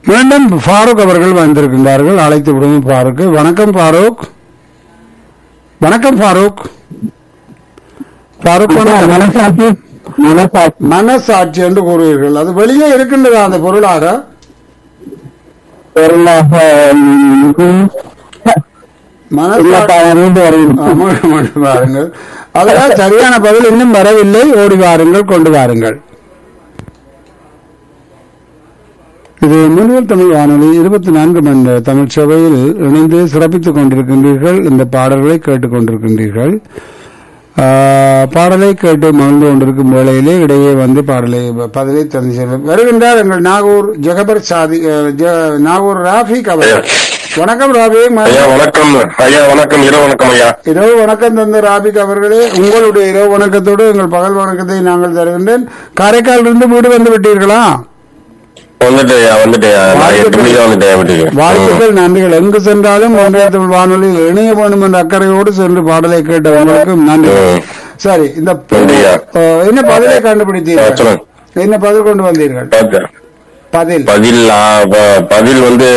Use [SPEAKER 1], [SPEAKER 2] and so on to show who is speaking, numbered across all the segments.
[SPEAKER 1] மீண்டும் ஃபாரூக் அவர்கள் வந்திருக்கின்றார்கள் அழைத்து விடுவோம் ஃபாரூக் வணக்கம் ஃபாரூக் வணக்கம் ஃபாரூக் ஃபாரூக் வணக்கம்.
[SPEAKER 2] மனசாட்சி மனசாட்சி
[SPEAKER 1] மனசாட்சி என்று கூறுவீர்கள் அது வெளியே இருக்கின்றதா அந்த பொருளாக
[SPEAKER 2] பொருளாக ம்,
[SPEAKER 1] மனசாட்சி
[SPEAKER 2] இல்லப்பா, இருந்து வருகிறது.
[SPEAKER 1] ஆமா, கொண்டு வாருங்கள் அதனால் சரியான பதில் இன்னும் வரவில்லை ஓடி வாருங்கள் கொண்டு வாருங்கள் இது முன்னில் தமிழ் வானொலி இருபத்தி நான்கு மணி நேர தமிழ் சபையில் இணைந்து சிறப்பித்துக் கொண்டிருக்கின்றீர்கள் இந்த பாடல்களை கேட்டுக் கொண்டிருக்கின்றீர்கள் ஆ, பாடலை கேட்டு மகிழ்ந்து கொண்டிருக்கும் வேளையிலே இடையே வந்து பாடலை பதிலை தந்து செல்லும் வருகின்றார் எங்கள் நாகூர் ஜெகபர் சாதி அஹ், ஜ- நாகூர் ராஃபிக் அவர் வணக்கம் ராஃபிக்
[SPEAKER 3] ஐயா வணக்கம் ஐயா வணக்கம் இரவு வணக்கம் ஐயா
[SPEAKER 1] இரவு வணக்கம் தந்த ராபிக் அவர்களே உங்களுடைய இரவு வணக்கத்தோடு எங்கள் பகல் வணக்கத்தை நாங்கள் தருகின்றேன் காரைக்காலிலிருந்து வீடு வந்து விட்டீர்களா
[SPEAKER 3] வந்துட்டேன் ஐயா வந்துட்டேன் ஐயா. நான் எட்டு மணிக்கு தான் வந்துட்டேன் வீட்டுக்கு ம்.
[SPEAKER 1] வாழ்த்துக்கள் நன்றிகள் எங்கு சென்றாலும் ஒன்றிய தமிழ் வானொலியில் இணைய வேண்டும் என்ற அக்கறையோடு சென்று பாடலை கேட்ட உங்களுக்கும் நன்றி
[SPEAKER 3] ம்.
[SPEAKER 1] சரி இந்த
[SPEAKER 3] நன்றியா.
[SPEAKER 1] அஹ், என்ன பதிலை
[SPEAKER 3] ஆ,
[SPEAKER 1] கண்டுபிடித்தீர்கள்
[SPEAKER 3] சொல்லுங்க
[SPEAKER 1] என்ன பதில் கொண்டு வந்தீர்கள்
[SPEAKER 3] பார்த்தேன்.
[SPEAKER 1] பதில்
[SPEAKER 3] பதில் ஆ, ப- பதில் வந்து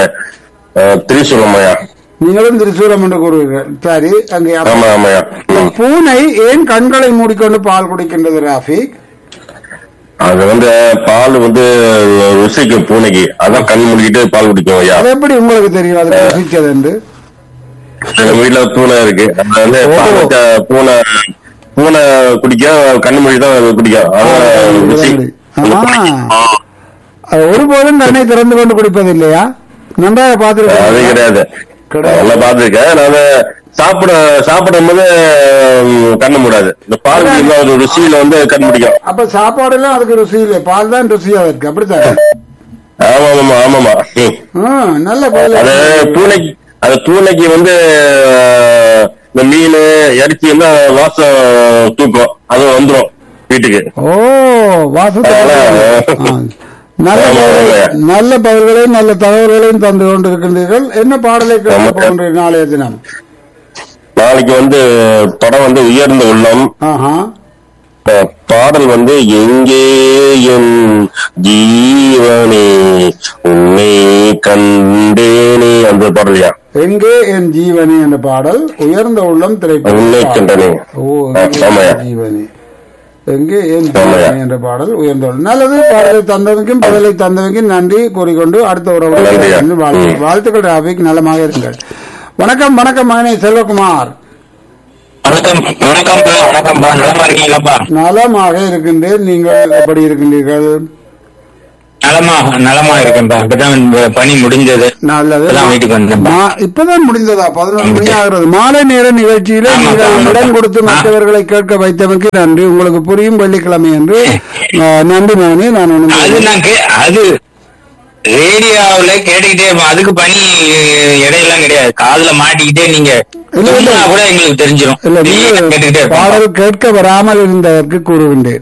[SPEAKER 3] அஹ், திரிசூலம் ஐயா
[SPEAKER 1] நீங்களும் திருச்சூரம் என்று கூறுவீர்கள் சரி அங்கே அப்ப-
[SPEAKER 3] ஆமா ஆமாய்யா ம்.
[SPEAKER 1] பூனை ஏன் கண்களை மூடிக்கொண்டு பால் குடிக்கின்றது ராஃபிக்
[SPEAKER 3] அது வந்து பால் வந்து ருசிக்கு பூனைக்கு அதான் கண் மூடிக்கிட்டு பால் குடிக்கும் ஐயா
[SPEAKER 1] அது எப்படி உங்களுக்கு தெரியும் அது ருசிச்சது என்று
[SPEAKER 3] எங்க வீட்டுல பூனை இருக்கு அது வந்து பால் வச்ச பூனை பூனை குடிக்க கண் மூடி தான் அது குடிக்கும் அதான் ருசி
[SPEAKER 1] ஆ. அது ஒருபோதும் தன்னை திறந்து கொண்டு குடிப்பது இல்லையா நன்றாக
[SPEAKER 3] அது
[SPEAKER 1] பார்த்திருக்கேன்
[SPEAKER 3] கிடையாது
[SPEAKER 1] கிடையாது.
[SPEAKER 3] நல்லா பாத்துருக்கேன் நான் சாப்பிட சாப்பிடும் போது ம், கண்ணு மூடாது இந்த பால் குடிக்கும் ஒரு ருசியில வந்து கண் முடிக்கும்
[SPEAKER 1] அப்ப சாப்பாடு எல்லாம் அதுக்கு ருசி இல்லை பால் தான் ருசியா இருக்கு அப்படித்தானே
[SPEAKER 3] ஆமா ஆமா ஆமாமா ம்.
[SPEAKER 1] ஆ, நல்ல பதில்
[SPEAKER 3] அது பூனைக்கு அது பூனைக்கு வந்து அஹ், இந்த மீன் இறைச்சி எல்லாம் வாசம் தூக்கும் அது வந்துரும் வீட்டுக்கு
[SPEAKER 1] ஓ வாசத்தை
[SPEAKER 3] அதனால,
[SPEAKER 1] ஆ. நல்ல
[SPEAKER 3] ஆமா,
[SPEAKER 1] பதில்
[SPEAKER 3] ஆமா.
[SPEAKER 1] நல்ல பதில்களையும் நல்ல தகவல்களையும் தந்து கொண்டிருக்கின்றீர்கள் என்ன பாடலை கேட்க
[SPEAKER 3] ஆமா.
[SPEAKER 1] போகின்ற நாளைய தினம்
[SPEAKER 3] நாளைக்கு வந்து படம் வந்து உயர்ந்த உள்ளம்
[SPEAKER 1] ஆஹா
[SPEAKER 3] அஹ், பாடல் வந்து எங்கே என் ஜீவனே உன்னை கண்டேனே அந்த பாடலையா
[SPEAKER 1] எங்கே என் ஜீவனி என்ற பாடல் உயர்ந்த உள்ளம் திரைப்படம்
[SPEAKER 3] உன்னை கண்டனே
[SPEAKER 1] ஓ
[SPEAKER 3] ஆ,
[SPEAKER 1] எங்கே
[SPEAKER 3] ஆமாய்யா.
[SPEAKER 1] என் ஜீவனி எங்கே என்
[SPEAKER 3] ஆமாய்யா.
[SPEAKER 1] ஜீவனி என்ற பாடல் உயர்ந்த உள்ளம் நல்லது பாடலை தந்தவனுக்கும் பதிலை தந்தவனுக்கும் நன்றி கூறிக்கொண்டு அடுத்த உறவு
[SPEAKER 3] நன்றியா.
[SPEAKER 1] வாழ்த்து
[SPEAKER 3] ம்.
[SPEAKER 1] வாழ்த்துக்கள் ராபிக் நலமாக இருங்கள் வணக்கம் வணக்கம் மகனே செல்வகுமார்
[SPEAKER 4] வணக்கம் வணக்கம் வணக்கம் நலமா இருக்கீங்களாப்பா
[SPEAKER 1] நலமாக இருக்கின்றேன் நீங்கள் எப்படி இருக்கின்றீர்கள்
[SPEAKER 4] நலமா நலமா இருக்கேன்ப்பா இப்பதான் இந்த பணி முடிஞ்சது
[SPEAKER 1] நல்லது
[SPEAKER 4] இப்பதான் வீட்டுக்கு வந்தேன்
[SPEAKER 1] மா- இப்பதான் முடிந்ததா பதினொன்று மணி ஆகிறது மாலை நேர நிகழ்ச்சியில
[SPEAKER 4] ஆமாப்பா,
[SPEAKER 1] நீங்கள்
[SPEAKER 4] ஆமாப்பா.
[SPEAKER 1] இடம் கொடுத்து
[SPEAKER 4] ஆ.
[SPEAKER 1] மற்றவர்களை கேட்க வைத்தவனுக்கு நன்றி உங்களுக்கு புரியும் வெள்ளிக்கிழமை என்று ஆ, நன்றி மகனே நான்
[SPEAKER 4] அது
[SPEAKER 1] உணர்ந்தேன்.
[SPEAKER 4] நான் கே- அது ரேடியோவுல கேட்டுக்கிட்டே இருப்பேன் அதுக்கு பணி இடையெல்லாம் கிடையாது காதுல மாட்டிக்கிட்டே நீங்க
[SPEAKER 1] இல்ல, இல்ல.
[SPEAKER 4] சொன்னா கூட எங்களுக்கு தெரிஞ்சிடும்
[SPEAKER 1] இல்ல
[SPEAKER 4] நீங்க
[SPEAKER 1] நீங்கள்
[SPEAKER 4] கேட்டுக்கிட்டே இருப்பேன்
[SPEAKER 1] பாடல் கேட்க வராமல் இருந்ததற்கு கூறுகின்றேன்